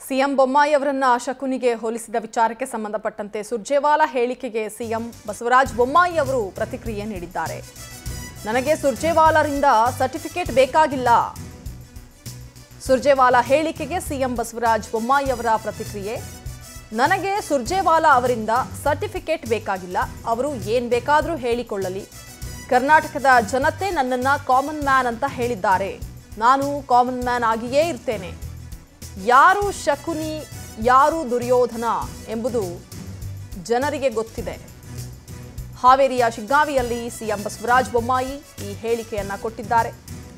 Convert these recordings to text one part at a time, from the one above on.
CM Bommai ಅವರನ್ನ ಶಕುನಿಗೆ ಹೋಲಿಸಿದ ವಿಚಾರಕ್ಕೆ ಸಂಬಂಧಪಟ್ಟಂತೆ ಸುರ್ಜೇವಾಲಾ ಹೇಳಿಕೆಗೆ ಸಿಎಂ ಬಸವರಾಜ ಬೊಮ್ಮಾಯಿ ಅವರು ಪ್ರತಿಕ್ರಿಯೆ ನೀಡಿದ್ದಾರೆ ನನಗೆ ಸುರ್ಜೇವಾಲಾರಿಂದ ಸರ್ಟಿಫಿಕೇಟ್ ಬೇಕಾಗಿಲ್ಲ ಸುರ್ಜೇವಾಲಾ ಹೇಳಿಕೆಗೆ ಸಿಎಂ ಬಸವರಾಜ ಬೊಮ್ಮಾಯಿ ಅವರ ಪ್ರತಿಕ್ರಿಯೆ ನನಗೆ ಸುರ್ಜೇವಾಲಾ ಅವರಿಂದ ಸರ್ಟಿಫಿಕೇಟ್ ಬೇಕಾಗಿಲ್ಲ ಅವರು ಏನ್ ಬೇಕಾದರೂ ಹೇಳಿಕೊಳ್ಳಲಿ ಕರ್ನಾಟಕದ ಜನತೆ ನನ್ನನ್ನ ಕಾಮನ್ ಮ್ಯಾನ್ ಅಂತ ಹೇಳಿದ್ದಾರೆ ನಾನು ಕಾಮನ್ ಮ್ಯಾನ್ ಆಗಿಯೇ ಇರ್ತೇನೆ ಯಾರು ಶಕುನಿ ಯಾರು ದುರ್ಯೋಧನ ಎಂಬುದು ಜನರಿಗೆ ಗೊತ್ತಿದೆ ಹಾವೇರಿಯ ಶಿಗ್ಗಾವಿಯಲ್ಲಿ ಸಿಎಂ ಬಸವರಾಜ ಬೊಮ್ಮಾಯಿ ಈ ಹೇಳಿಕೆಯನ್ನ ಕೊಟ್ಟಿದ್ದಾರೆ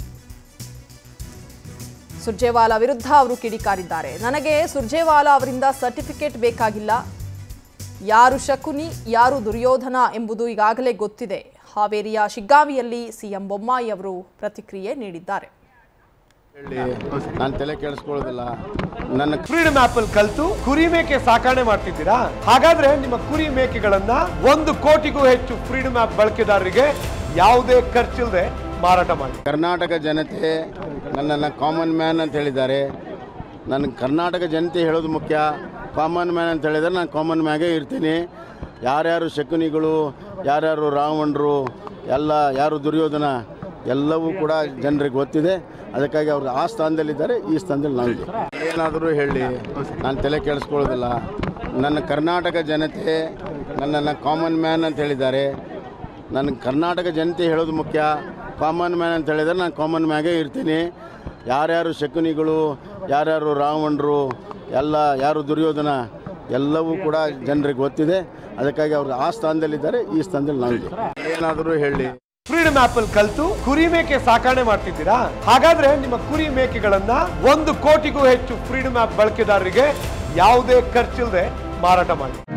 ಸುರ್ಜೇವಾಲಾ ವಿರುದ್ಧ ಅವರು ಕಿಡಿಕಾರಿದ್ದಾರೆ ನನಗೆ ಸುರ್ಜೇವಾಲಾ ಅವರಿಂದ ಸರ್ಟಿಫಿಕೇಟ್ ಬೇಕಾಗಿಲ್ಲ ಯಾರು ಶಕುನಿ ಯಾರು ದುರ್ಯೋಧನ ಎಂಬುದು ಈಗಾಗಲೇ ಗೊತ್ತಿದೆ ಹಾವೇರಿಯ ಶಿಗ್ಗಾವಿಯಲ್ಲಿ ಸಿಎಂ ಬೊಮ್ಮಾಯಿ ಅವರು ಪ್ರತಿಕ್ರಿಯೆ ನೀಡಿದ್ದಾರೆ ಹೇಳಿ ನಾನು ತಲೆ ಕೆಡಿಸ್ಕೊಳ್ಳೋದಿಲ್ಲ ನನ್ನ ಫ್ರೀಡಮ್ ಆಪ್ ಅಲ್ಲಿ ಕಲ್ತು ಕುರಿ ಮೇಕೆ ಸಾಕಣೆ ಮಾಡ್ತಿದ್ದೀರಾ ಹಾಗಾದ್ರೆ ನಿಮ್ಮ ಕುರಿ ಮೇಕೆಗಳನ್ನ ಒಂದು ಕೋಟಿಗೂ ಹೆಚ್ಚು ಫ್ರೀಡಮ್ ಆಪ್ ಬಳಕೆದಾರರಿಗೆ ಯಾವುದೇ ಖರ್ಚಿಲ್ಲದೆ ಮಾರಾಟ ಮಾಡಿ ಕರ್ನಾಟಕ ಜನತೆ ನನ್ನನ್ನು ಕಾಮನ್ ಮ್ಯಾನ್ ಅಂತ ಹೇಳಿದ್ದಾರೆ ನನ್ನ ಕರ್ನಾಟಕ ಜನತೆ ಹೇಳೋದು ಮುಖ್ಯ ಕಾಮನ್ ಮ್ಯಾನ್ ಅಂತ ಹೇಳಿದರೆ ನಾನು ಕಾಮನ್ ಮ್ಯಾಗೇ ಇರ್ತೀನಿ ಯಾರ್ಯಾರು ಶಕುನಿಗಳು ಯಾರ್ಯಾರು ರಾವಣರು ಎಲ್ಲ ಯಾರು ದುರ್ಯೋಧನ ಎಲ್ಲವೂ ಕೂಡ ಜನರಿಗೆ ಗೊತ್ತಿದೆ ಅದಕ್ಕಾಗಿ ಅವ್ರು ಆ ಸ್ಥಾನದಲ್ಲಿದ್ದಾರೆ ಈ ಸ್ಥಾನದಲ್ಲಿ ನಾವಿದೆ ಏನಾದರೂ ಹೇಳಿ ನಾನು ತಲೆ ಕೆಡಿಸ್ಕೊಳ್ಳೋದಿಲ್ಲ ನನ್ನ ಕರ್ನಾಟಕ ಜನತೆ ನನ್ನನ್ನು ಕಾಮನ್ ಮ್ಯಾನ್ ಅಂತ ಹೇಳಿದ್ದಾರೆ ನನ್ನ ಕರ್ನಾಟಕ ಜನತೆ ಹೇಳೋದು ಮುಖ್ಯ ಕಾಮನ್ ಮ್ಯಾನ್ ಅಂತ ಹೇಳಿದರೆ ನಾನು ಕಾಮನ್ ಮ್ಯಾಗೇ ಇರ್ತೀನಿ ಯಾರ್ಯಾರು ಶಕುನಿಗಳು ಯಾರ್ಯಾರು ರಾವಣರು ಎಲ್ಲ ಯಾರು ದುರ್ಯೋಧನ ಎಲ್ಲವೂ ಕೂಡ ಜನರಿಗೆ ಗೊತ್ತಿದೆ ಅದಕ್ಕಾಗಿ ಅವ್ರು ಆ ಸ್ಥಾನದಲ್ಲಿದ್ದಾರೆ ಈ ಸ್ಥಾನದಲ್ಲಿ ನಾವಿದೆ ಏನಾದರೂ ಹೇಳಿ ಫ್ರೀಡಮ್ ಆಪ್ ಅಲ್ಲಿ ಕಲ್ತು ಕುರಿ ಮೇಕೆ ಸಾಕಣೆ ಮಾಡ್ತಿದ್ದೀರಾ ಹಾಗಾದ್ರೆ ನಿಮ್ಮ ಕುರಿ ಮೇಕೆಗಳನ್ನ ಒಂದು ಕೋಟಿಗೂ ಹೆಚ್ಚು ಫ್ರೀಡಮ್ ಆಪ್ ಬಳಕೆದಾರರಿಗೆ ಯಾವುದೇ ಖರ್ಚಿಲ್ಲದೆ ಮಾರಾಟ ಮಾಡಿ